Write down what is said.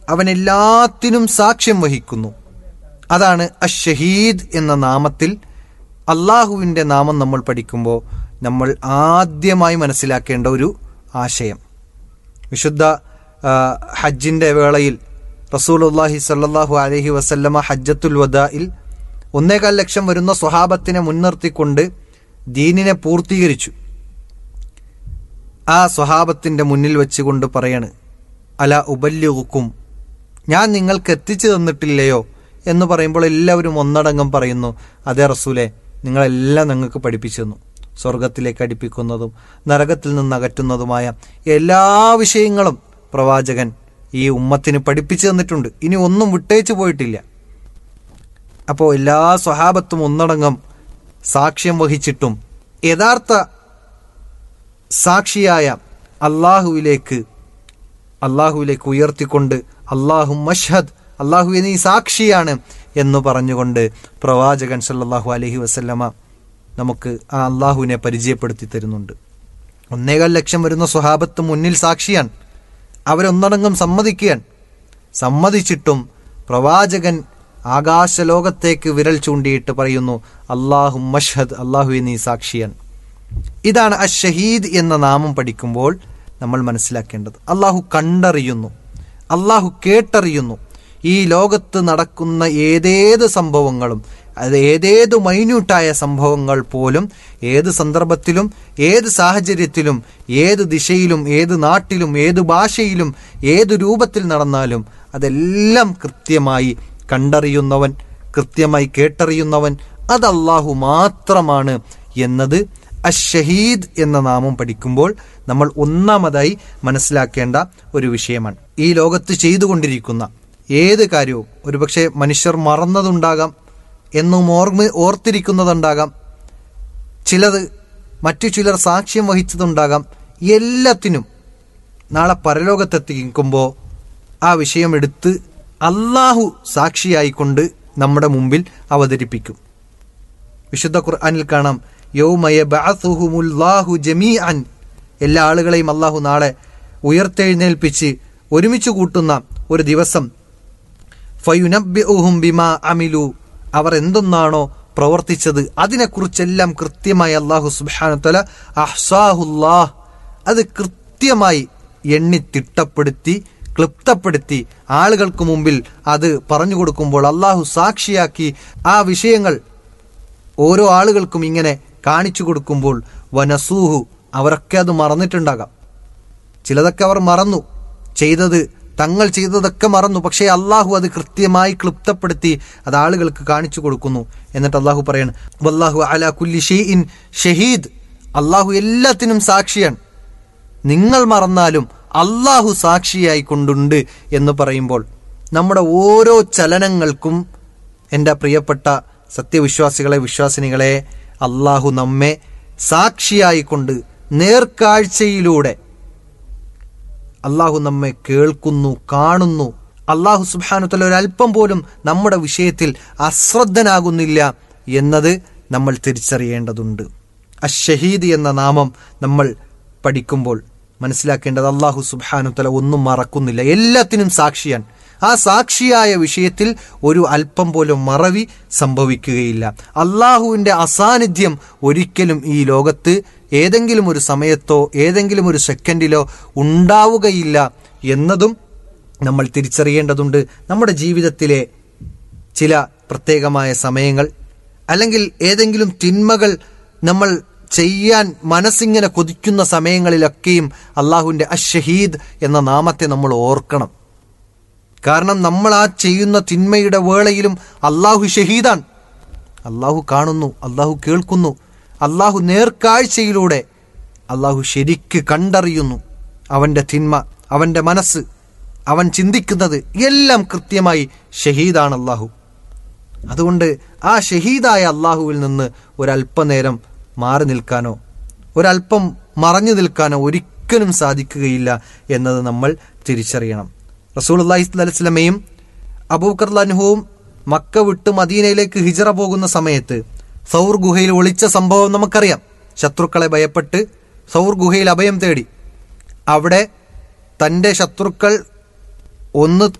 അവൻ എല്ലാത്തിനും സാക്ഷ്യം വഹിക്കുന്നു അതാണ് അഷഹീദ് എന്ന നാമത്തിൽ അള്ളാഹുവിൻ്റെ നാമം നമ്മൾ പഠിക്കുമ്പോൾ നമ്മൾ ആദ്യമായി മനസ്സിലാക്കേണ്ട ഒരു ആശയം വിശുദ്ധ ആ, ഹജ്ജിൻ്റെ വേളയിൽ റസൂലുല്ലാഹി സല്ലാഹു അലഹി വസല്ലമ ഹജ്ജത്തുൽ വദായിൽ ഒന്നേകാൽ ലക്ഷം വരുന്ന സ്വഹാബത്തിനെ മുൻനിർത്തിക്കൊണ്ട് ദീനിനെ പൂർത്തീകരിച്ചു ആ സ്വഹാബത്തിൻ്റെ മുന്നിൽ വെച്ചുകൊണ്ട് പറയാണ് അല ഉബല്യുക്കും ഞാൻ നിങ്ങൾക്ക് എത്തിച്ചു തന്നിട്ടില്ലയോ എന്ന് പറയുമ്പോൾ എല്ലാവരും ഒന്നടങ്കം പറയുന്നു അതേ റസൂലെ നിങ്ങളെല്ലാം നിങ്ങൾക്ക് പഠിപ്പിച്ചു തന്നു സ്വർഗത്തിലേക്ക് അടുപ്പിക്കുന്നതും നരകത്തിൽ നിന്ന് അകറ്റുന്നതുമായ എല്ലാ വിഷയങ്ങളും പ്രവാചകൻ ഈ ഉമ്മത്തിന് പഠിപ്പിച്ചു തന്നിട്ടുണ്ട് ഇനി ഒന്നും വിട്ടേച്ചു പോയിട്ടില്ല അപ്പോൾ എല്ലാ സ്വഹാബത്തും ഒന്നടങ്കം സാക്ഷ്യം വഹിച്ചിട്ടും യഥാർത്ഥ സാക്ഷിയായ അള്ളാഹുവിലേക്ക് അള്ളാഹുവിലേക്ക് ഉയർത്തിക്കൊണ്ട് അള്ളാഹു മഷ്ഹദ് അള്ളാഹു നീ സാക്ഷിയാണ് എന്ന് പറഞ്ഞുകൊണ്ട് പ്രവാചകൻ സല്ലല്ലാഹു അലൈഹി വസല്ലമ നമുക്ക് ആ അള്ളാഹുവിനെ പരിചയപ്പെടുത്തി തരുന്നുണ്ട് ഒന്നേകാൽ ലക്ഷം വരുന്ന സ്വഹാബത്ത് മുന്നിൽ സാക്ഷിയാണ് അവരൊന്നടങ്കം സമ്മതിക്കുകയാണ് സമ്മതിച്ചിട്ടും പ്രവാചകൻ ആകാശലോകത്തേക്ക് വിരൽ ചൂണ്ടിയിട്ട് പറയുന്നു അള്ളാഹു മഷ്ഹദ് അള്ളാഹു നീ സാക്ഷിയാണ് ഇതാണ് അഷഹീദ് എന്ന നാമം പഠിക്കുമ്പോൾ നമ്മൾ മനസ്സിലാക്കേണ്ടത് അള്ളാഹു കണ്ടറിയുന്നു അള്ളാഹു കേട്ടറിയുന്നു ഈ ലോകത്ത് നടക്കുന്ന ഏതേത് സംഭവങ്ങളും അത് ഏതേതു മൈന്യൂട്ടായ സംഭവങ്ങൾ പോലും ഏത് സന്ദർഭത്തിലും ഏത് സാഹചര്യത്തിലും ഏത് ദിശയിലും ഏത് നാട്ടിലും ഏത് ഭാഷയിലും ഏത് രൂപത്തിൽ നടന്നാലും അതെല്ലാം കൃത്യമായി കണ്ടറിയുന്നവൻ കൃത്യമായി കേട്ടറിയുന്നവൻ അത് അള്ളാഹു മാത്രമാണ് എന്നത് അഷഹീദ് എന്ന നാമം പഠിക്കുമ്പോൾ നമ്മൾ ഒന്നാമതായി മനസ്സിലാക്കേണ്ട ഒരു വിഷയമാണ് ഈ ലോകത്ത് ചെയ്തുകൊണ്ടിരിക്കുന്ന ഏത് കാര്യവും ഒരുപക്ഷെ മനുഷ്യർ മറന്നതുണ്ടാകാം എന്നും ഓർമ്മ ഓർത്തിരിക്കുന്നതുണ്ടാകാം ചിലത് മറ്റു ചിലർ സാക്ഷ്യം വഹിച്ചതുണ്ടാകാം എല്ലാത്തിനും നാളെ പരലോകത്തെത്തിക്കുമ്പോൾ ആ വിഷയം എടുത്ത് അള്ളാഹു സാക്ഷിയായിക്കൊണ്ട് നമ്മുടെ മുമ്പിൽ അവതരിപ്പിക്കും വിശുദ്ധ ഖുർആനിൽ കാണാം യൗമയ ബഅസുഹുമുല്ലാഹു ജമീഅൻ എല്ലാ ആളുകളെയും അള്ളാഹു നാളെ ഉയർത്തെഴുന്നേൽപ്പിച്ച് ഒരുമിച്ച് കൂട്ടുന്ന ഒരു ദിവസം ഫയുനബ്ബിഉഹും ബിമാ അമിലു അവർ എന്തൊന്നാണോ പ്രവർത്തിച്ചത് അതിനെക്കുറിച്ചെല്ലാം കൃത്യമായി അള്ളാഹു സുബ്ഹാനത്തല അഹ്സാഹുല്ലാഹ് അത് കൃത്യമായി എണ്ണി തിട്ടപ്പെടുത്തി ക്ലിപ്തപ്പെടുത്തി ആളുകൾക്ക് മുമ്പിൽ അത് പറഞ്ഞു കൊടുക്കുമ്പോൾ അള്ളാഹു സാക്ഷിയാക്കി ആ വിഷയങ്ങൾ ഓരോ ആളുകൾക്കും ഇങ്ങനെ കാണിച്ചു കൊടുക്കുമ്പോൾ വനസൂഹു അവരൊക്കെ അത് മറന്നിട്ടുണ്ടാകാം ചിലതൊക്കെ അവർ മറന്നു ചെയ്തത് തങ്ങൾ ചെയ്തതൊക്കെ മറന്നു പക്ഷേ അള്ളാഹു അത് കൃത്യമായി ക്ലിപ്തപ്പെടുത്തി അത് ആളുകൾക്ക് കാണിച്ചു കൊടുക്കുന്നു എന്നിട്ട് അള്ളാഹു പറയാണ് വല്ലാഹു അല കുല്ലി ഷെയ്ഇൻ ഷഹീദ് അള്ളാഹു എല്ലാത്തിനും സാക്ഷിയാണ് നിങ്ങൾ മറന്നാലും അള്ളാഹു സാക്ഷിയായി കൊണ്ടുണ്ട് എന്ന് പറയുമ്പോൾ നമ്മുടെ ഓരോ ചലനങ്ങൾക്കും എൻ്റെ പ്രിയപ്പെട്ട സത്യവിശ്വാസികളെ വിശ്വാസിനികളെ അള്ളാഹു നമ്മെ സാക്ഷിയായിക്കൊണ്ട് നേർക്കാഴ്ചയിലൂടെ അള്ളാഹു നമ്മെ കേൾക്കുന്നു കാണുന്നു അള്ളാഹു സുബാനുത്തല ഒരല്പം പോലും നമ്മുടെ വിഷയത്തിൽ അശ്രദ്ധനാകുന്നില്ല എന്നത് നമ്മൾ തിരിച്ചറിയേണ്ടതുണ്ട് അഷഹീദ് എന്ന നാമം നമ്മൾ പഠിക്കുമ്പോൾ മനസ്സിലാക്കേണ്ടത് അള്ളാഹു സുബാനുത്തല ഒന്നും മറക്കുന്നില്ല എല്ലാത്തിനും സാക്ഷിയാണ് ആ സാക്ഷിയായ വിഷയത്തിൽ ഒരു അല്പം പോലും മറവി സംഭവിക്കുകയില്ല അള്ളാഹുവിൻ്റെ അസാന്നിധ്യം ഒരിക്കലും ഈ ലോകത്ത് ഏതെങ്കിലും ഒരു സമയത്തോ ഏതെങ്കിലും ഒരു സെക്കൻഡിലോ ഉണ്ടാവുകയില്ല എന്നതും നമ്മൾ തിരിച്ചറിയേണ്ടതുണ്ട് നമ്മുടെ ജീവിതത്തിലെ ചില പ്രത്യേകമായ സമയങ്ങൾ അല്ലെങ്കിൽ ഏതെങ്കിലും തിന്മകൾ നമ്മൾ ചെയ്യാൻ മനസ്സിങ്ങനെ കൊതിക്കുന്ന സമയങ്ങളിലൊക്കെയും അള്ളാഹുവിൻ്റെ അഷഹീദ് എന്ന നാമത്തെ നമ്മൾ ഓർക്കണം കാരണം നമ്മൾ ആ ചെയ്യുന്ന തിന്മയുടെ വേളയിലും അള്ളാഹു ഷഹീദാണ് അള്ളാഹു കാണുന്നു അള്ളാഹു കേൾക്കുന്നു അള്ളാഹു നേർക്കാഴ്ചയിലൂടെ അള്ളാഹു ശരിക്ക് കണ്ടറിയുന്നു അവൻ്റെ തിന്മ അവൻ്റെ മനസ്സ് അവൻ ചിന്തിക്കുന്നത് എല്ലാം കൃത്യമായി ഷഹീദാണ് അള്ളാഹു അതുകൊണ്ട് ആ ഷഹീദായ അള്ളാഹുവിൽ നിന്ന് ഒരല്പനേരം മാറി നിൽക്കാനോ ഒരല്പം മറഞ്ഞു നിൽക്കാനോ ഒരിക്കലും സാധിക്കുകയില്ല എന്നത് നമ്മൾ തിരിച്ചറിയണം റസൂൽ അള്ളാഹി സ്വലമയും അബൂക്കർ ലൻഹുവും മക്ക വിട്ട് മദീനയിലേക്ക് ഹിജറ പോകുന്ന സമയത്ത് സൗർ ഗുഹയിൽ ഒളിച്ച സംഭവം നമുക്കറിയാം ശത്രുക്കളെ ഭയപ്പെട്ട് സൗർ ഗുഹയിൽ അഭയം തേടി അവിടെ തൻ്റെ ശത്രുക്കൾ ഒന്ന്